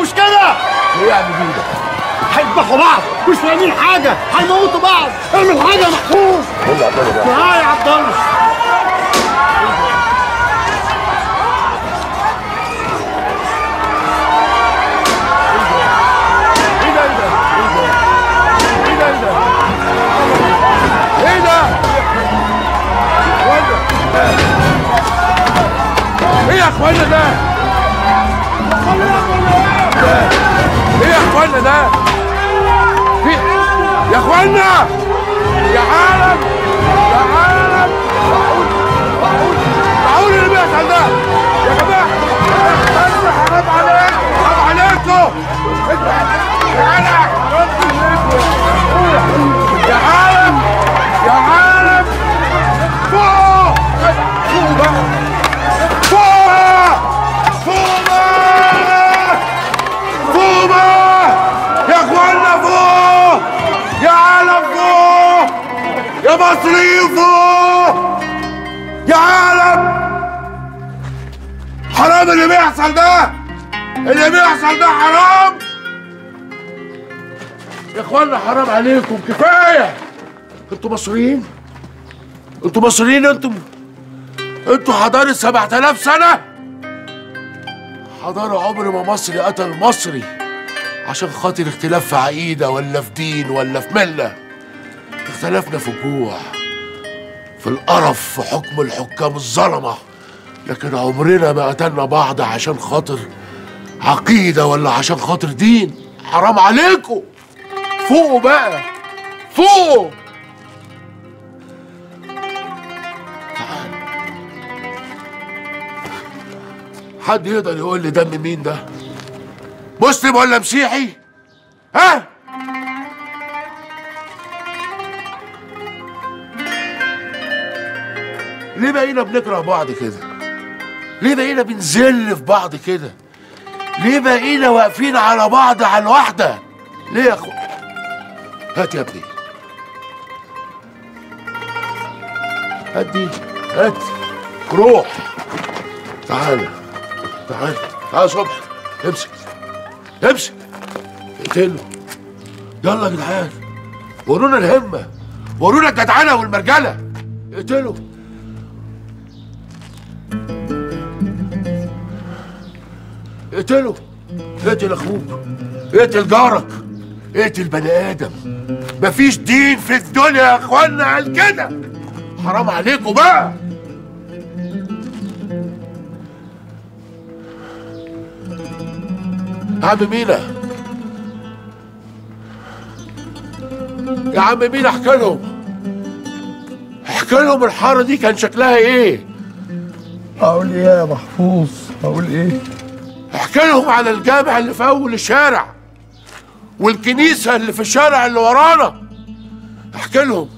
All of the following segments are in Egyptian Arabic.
مش كده ايه يعني بيه هيذبحوا بعض مش فاهمين حاجه هيموتوا بعض اعمل حاجه يا محفوظ ايه اللي عمله ده معايا يا عبد الله ايه ده ايه ده ايه ده ايه ده ايه يا اخوانا ده ايه يا اخوانا ده في يا اخوانا يا عالم يا عالم معقول معقول معقول اللي بيحصل ده يا جماعه يا اخوانا حرام عليكم حرام عليكم يا جدع يا عالم يا عالم فوق فوق بقى فوق فوق بقى فوق بقى يا اخوانا فوق يا عالم فوق يا مصريين فوق يا عالم حرام اللي بيحصل ده اللي بيحصل ده حرام يا اخوانا حرام عليكم كفايه انتوا مصريين انتوا مصريين انتم انتوا حضارة 7000 سنة حضارة عمر ما مصري قتل مصري عشان خاطر اختلاف في عقيدة ولا في دين ولا في ملة اختلفنا في الجوع في القرف في حكم الحكام الظلمة لكن عمرنا ما قتلنا بعض عشان خاطر عقيدة ولا عشان خاطر دين حرام عليكم فوقوا بقى فوقوا حد يقدر يقول لي دم مين ده مسلم ولا مسيحي ها ليه بقينا بنكره بعض كده ليه بقينا بنذل في بعض كده ليه بقينا واقفين على بعض على الواحده ليه يا اخو هات يا ابني هات دي هات روح تعالى تعالى تعالى صبح امسك امسك اقتله يلا يا جدعان ورونا الهمة ورونا الجدعنة والمرجلة اقتله اقتله اقتل اخوك اقتل جارك اقتل بني ادم مفيش دين في الدنيا يا اخوانا قال كده حرام عليكم بقى يا عم مينا يا عم مينا احكي لهم احكي لهم الحاره دي كان شكلها ايه اقول ايه يا محفوظ اقول ايه احكي لهم على الجامع اللي في اول الشارع والكنيسه اللي في الشارع اللي ورانا احكي لهم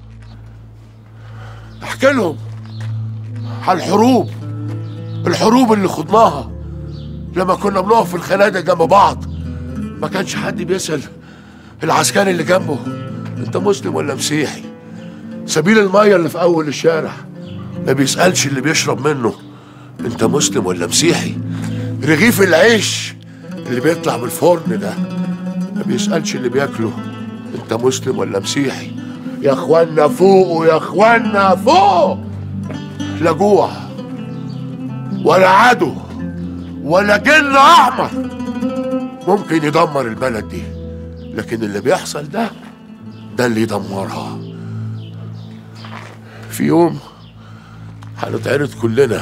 احكي لهم على الحروب الحروب اللي خضناها لما كنا بنقف في الخنادق جنب بعض ما كانش حد بيسأل العسكري اللي جنبه انت مسلم ولا مسيحي سبيل المية اللي في اول الشارع ما بيسألش اللي بيشرب منه انت مسلم ولا مسيحي رغيف العيش اللي بيطلع من الفرن ده ما بيسألش اللي بياكله انت مسلم ولا مسيحي يا اخوانا فوقوا يا اخوانا فوق لا جوع ولا عدو ولا جن احمر ممكن يدمر البلد دي لكن اللي بيحصل ده ده اللي يدمرها في يوم هنتعرض كلنا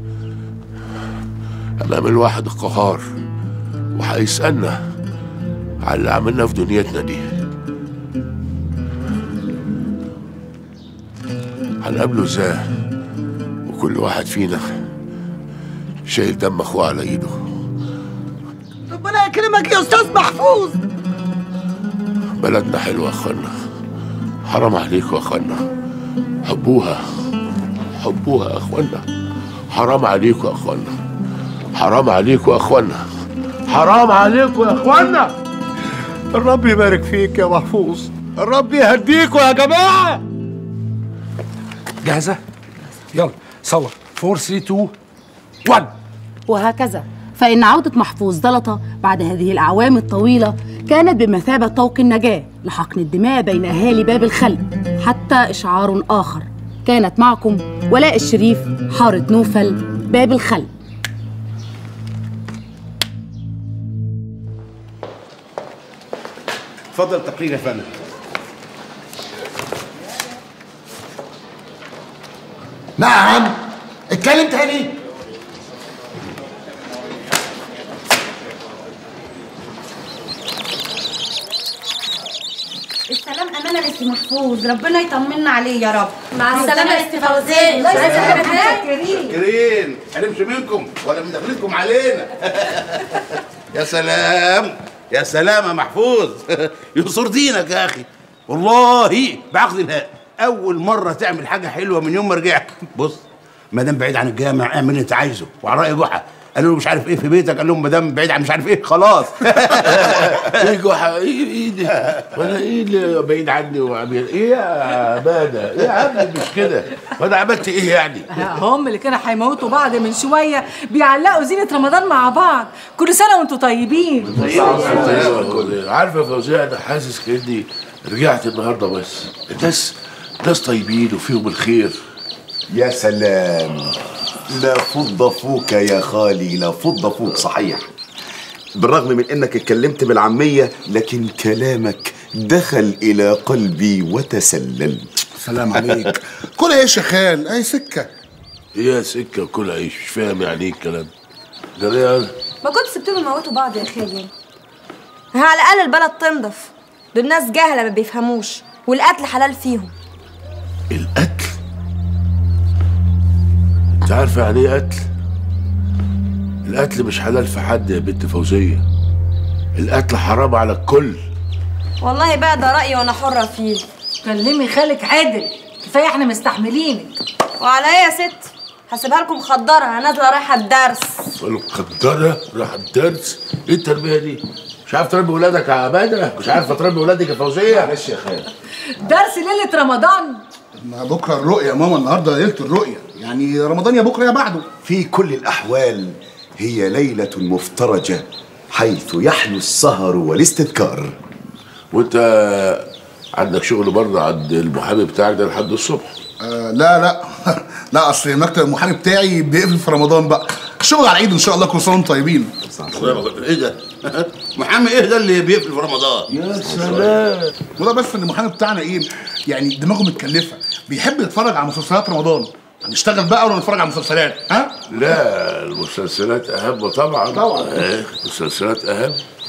امام الواحد القهار وهيسالنا على اللي عملناه في دنيتنا دي هنقابله ازاي وكل واحد فينا شايل دم اخوه على ايده ربنا يكرمك يا استاذ محفوظ بلدنا حلوه يا اخوانا حرام عليكم يا اخوانا حبوها حبوها يا اخوانا حرام عليكم يا اخوانا حرام عليكم يا اخوانا حرام عليكم يا اخوانا الرب يبارك فيك يا محفوظ الرب يهديكوا يا جماعه جاهزه يلا صور 4 3 2 1 وهكذا فإن عودة محفوظ زلطة بعد هذه الأعوام الطويلة كانت بمثابة طوق النجاة لحقن الدماء بين أهالي باب الخل حتى إشعار آخر كانت معكم ولاء الشريف حارة نوفل باب الخل اتفضل تقرير يا فندم نعم اتكلم تاني السلام امانه لست محفوظ ربنا يطمنا عليه يا رب مع السلامة يا ست فوزية. الله يسلمك كريم هنمشي منكم ولا من دخلكم علينا يا سلام يا سلام يا محفوظ ينصر دينك يا اخي والله بعقد الله اول مره تعمل حاجه حلوه من يوم ما رجعت بص ما دام بعيد عن الجامع اعمل اللي انت عايزه وعلى راي جحا قالوا له مش عارف ايه في بيتك قال لهم ما دام بعيد عن مش عارف ايه خلاص ايه جحا ايه ايه ده وانا ايه اللي بعيد عني وعميل ايه يا بادة ايه يا عم مش كده وانا عملت ايه يعني هم اللي كانوا هيموتوا بعض من شويه بيعلقوا زينه رمضان مع بعض كل سنه وانتم طيبين عارفه يا فوزيه انا حاسس كاني رجعت النهارده بس الناس ناس طيبين وفيهم الخير يا سلام لا فض فوك يا خالي لا فض فوك صحيح بالرغم من انك اتكلمت بالعامية لكن كلامك دخل الى قلبي وتسلل سلام عليك كل ايش يا خال اي سكه هي سكه وكل عيش مش فاهم يعني ايه الكلام ده ليه أنا؟ ما كنت سبتهم يموتوا بعض يا خالي على الأقل البلد تنضف دول ناس جاهلة ما بيفهموش والقتل حلال فيهم القتل انت عارفه يعني ايه قتل القتل مش حلال في حد يا بنت فوزيه القتل حرام على الكل والله بقى ده رأيي وأنا حرة فيه كلمي خالك عادل كفايه احنا مستحملينك وعلى إيه يا ست هسيبها لكم مخدرة أنا نازلة رايحة الدرس القدرة راح الدرس ايه التربيه دي مش عارف تربي ولادك يا عباده مش عارفه تربي ولادك يا فوزيه معلش يا خالد درس ليله رمضان ما بكره الرؤيه يا ماما النهارده ليله الرؤيه يعني رمضان يا بكره يا بعده في كل الاحوال هي ليلة مفترجة حيث يحلو السهر والاستذكار وانت عندك شغل بره عند المحامي بتاعك ده لحد الصبح آه لا لا لا اصل مكتب المحامي بتاعي بيقفل في رمضان بقى الشغل على العيد ان شاء الله كل سنه وانتم طيبين ايه ده محمد ايه ده اللي بيقفل في رمضان يا سلام وده بس ان المحامي بتاعنا ايه يعني دماغه متكلفه بيحب يتفرج على مسلسلات رمضان هنشتغل بقى ولا نتفرج على مسلسلات ها لا المسلسلات اهم طبعا طبعا. آه، المسلسلات اهم